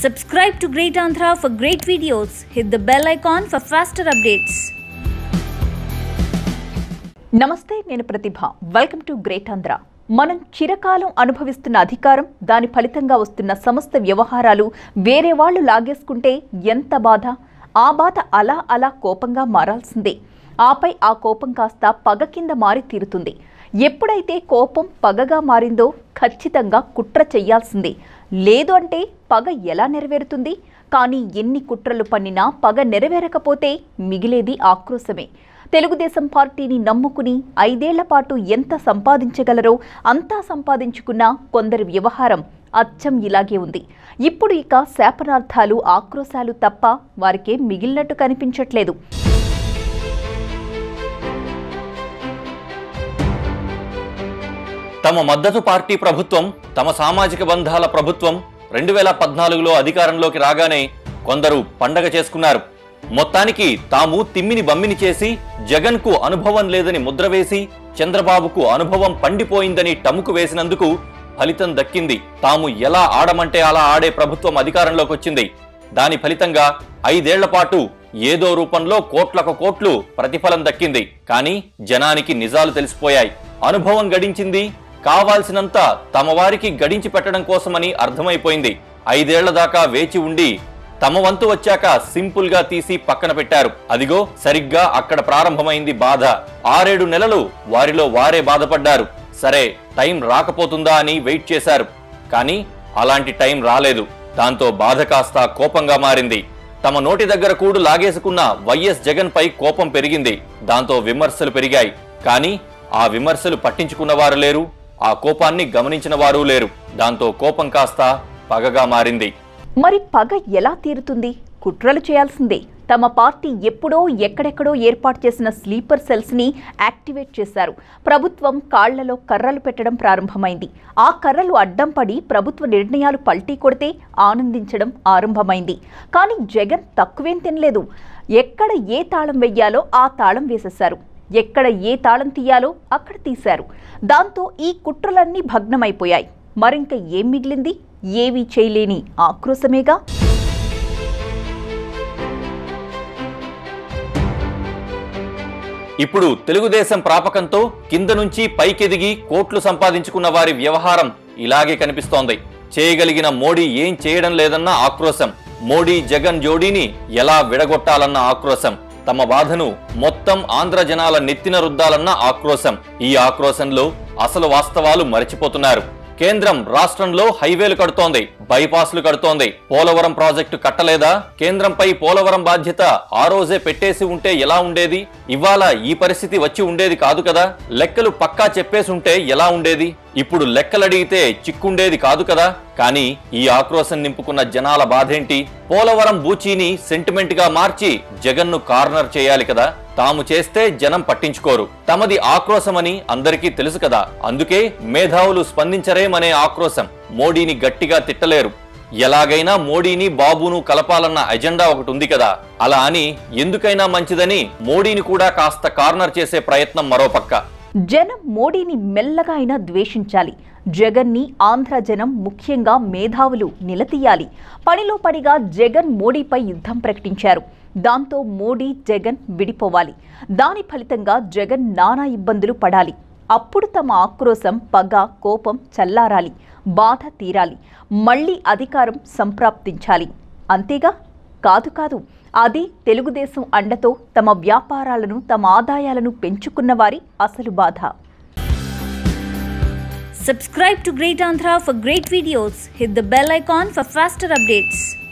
Subscribe to Great Andhra for great videos. Hit the bell icon for faster updates. నమస్తే నేను Prathibha welcome to great Andhra మనం చిరకాలం అనుభవిస్తున్న అధికారం దాని ఫలితంగా వస్తున్న సమస్త వ్యవహారాలు వేరే వాళ్ళు లాగేసుకుంటే ఎంత బాధ ఆ బాధ అలా అలా కోపంగా మారాల్సిందే ఆపై ఆ కోపం కాస్త పగ కింద మారి తీరుతుంది ఎప్పుడైతే కోపం పగగా మారిందో ఖచ్చితంగా కుట్ర చెయ్యాల్సిందే లేదు అంటే పగ ఎలా నెరవేరుతుంది కానీ ఎన్ని కుట్రలు పన్నినా పగ నెరవేరకపోతే మిగిలేది ఆక్రోశమే తెలుగుదేశం పార్టీని నమ్ముకుని ఐదేళ్ల పాటు ఎంత సంపాదించగలరో అంతా సంపాదించుకున్న కొందరి వ్యవహారం అచ్చం ఇలాగే ఉంది ఇప్పుడు ఇక శాపనార్థాలు ఆక్రోశాలు తప్ప వారికేం మిగిలినట్టు కనిపించట్లేదు తమ మద్దతు పార్టీ ప్రభుత్వం తమ సామాజిక బంధాల ప్రభుత్వం రెండు వేల పద్నాలుగులో అధికారంలోకి రాగానే కొందరు పండగ చేసుకున్నారు మొత్తానికి తాము తిమ్మిని బమ్మిని చేసి జగన్ కు అనుభవం లేదని ముద్ర వేసి చంద్రబాబుకు అనుభవం పండిపోయిందని టముకు వేసినందుకు ఫలితం దక్కింది తాము ఎలా ఆడమంటే అలా ఆడే ప్రభుత్వం అధికారంలోకి వచ్చింది దాని ఫలితంగా ఐదేళ్ల పాటు ఏదో రూపంలో కోట్లకు కోట్లు ప్రతిఫలం దక్కింది కానీ జనానికి నిజాలు తెలిసిపోయాయి అనుభవం గడించింది కావాల్సినంత తమ వారికి గడించి పెట్టడం కోసమని అర్థమైపోయింది ఐదేళ్ల దాకా వేచి ఉండి తమ వంతు వచ్చాక సింపుల్ గా తీసి పక్కన పెట్టారు అదిగో సరిగ్గా అక్కడ ప్రారంభమైంది బాధ ఆరేడు నెలలు వారిలో వారే బాధపడ్డారు సరే టైం రాకపోతుందా అని వెయిట్ చేశారు కానీ అలాంటి టైం రాలేదు దాంతో బాధ కాస్త కోపంగా మారింది తమ నోటి దగ్గర కూడు లాగేసుకున్న వైఎస్ జగన్ పై కోపం పెరిగింది దాంతో విమర్శలు పెరిగాయి కానీ ఆ విమర్శలు పట్టించుకున్న వారు లేరు ఆ కోపాన్ని గమనించిన వారు లేరు దాంతో కోపం కాస్త పగగా మారింది మరి పగ ఎలా తీరుతుంది కుట్రలు చేయాల్సిందే తమ పార్టీ ఎప్పుడో ఎక్కడెక్కడో ఏర్పాటు చేసిన స్లీపర్ సెల్స్ ని యాక్టివేట్ చేశారు ప్రభుత్వం కాళ్లలో కర్రలు పెట్టడం ప్రారంభమైంది ఆ కర్రలు అడ్డం పడి ప్రభుత్వ నిర్ణయాలు పల్టీ కొడితే ఆనందించడం ఆరంభమైంది కానీ జగన్ తక్కువేం తినలేదు ఎక్కడ ఏ తాళం వెయ్యాలో ఆ తాళం వేసేశారు ఎక్కడ ఏ తాళం తీయాలో అక్కడ తీశారు దాంతో ఈ కుట్రలన్నీ భగ్నమైపోయాయి మరింక ఏం మిగిలింది ఏవీ చేయలేని ఆక్రోశమేగా ఇప్పుడు తెలుగుదేశం ప్రాపకంతో కింద నుంచి పైకెదిగి కోట్లు సంపాదించుకున్న వారి వ్యవహారం ఇలాగే కనిపిస్తోంది చేయగలిగిన మోడీ ఏం చేయడం లేదన్న ఆక్రోశం మోడీ జగన్ జోడీని ఎలా విడగొట్టాలన్న ఆక్రోశం తమ బాధను మొత్తం ఆంధ్ర జనాల నెత్తిన రుద్దాలన్న ఆక్రోశం ఈ ఆక్రోశంలో అసలు వాస్తవాలు మరిచిపోతున్నారు కేంద్రం రాష్ట్రంలో హైవేలు కడుతోంది బైపాస్లు కడుతోంది పోలవరం ప్రాజెక్టు కట్టలేదా కేంద్రంపై పోలవరం బాధ్యత ఆ రోజే పెట్టేసి ఉంటే ఎలా ఉండేది ఇవాళ ఈ పరిస్థితి వచ్చి ఉండేది కాదు కదా లెక్కలు పక్కా చెప్పేసి ఉంటే ఎలా ఉండేది ఇప్పుడు లెక్కలడిగితే చిక్కుండేది కాదు కదా కానీ ఈ ఆక్రోశం నింపుకున్న జనాల బాధేంటి పోలవరం బూచీని సెంటిమెంట్ గా మార్చి జగన్ను కార్నర్ చేయాలి కదా తాము చేస్తే జనం పట్టించుకోరు తమది ఆక్రోశమని అందరికీ తెలుసు కదా అందుకే మేధావులు స్పందించరేమనే ఆక్రోశం మోడీని గట్టిగా తిట్టలేరు ఎలాగైనా మోడీని బాబును కలపాలన్న ఎజెండా ఒకటి ఉంది కదా అలా అని ఎందుకైనా మంచిదని మోడీని కూడా కాస్త కార్నర్ చేసే ప్రయత్నం మరోపక్క జనం మోడీని మెల్లగా అయినా ద్వేషించాలి జగన్ని ఆంధ్ర జనం ముఖ్యంగా మేధావులు నిలదీయాలి పనిలో పనిగా జగన్ మోడీపై యుద్ధం ప్రకటించారు దాంతో మోడీ జగన్ విడిపోవాలి దాని ఫలితంగా జగన్ నానా ఇబ్బందులు పడాలి అప్పుడు తమ ఆక్రోశం పగ కోపం చల్లారాలి బాధ తీరాలి మళ్ళీ అధికారం సంప్రాప్తించాలి అంతేగా కాదు కాదు అది తెలుగుదేశం అండతో తమ వ్యాపారాలను తమ ఆదాయాలను పెంచుకున్న వారి అసలు బాధ Subscribe to Great Andhra for great videos. Hit the bell icon for faster updates.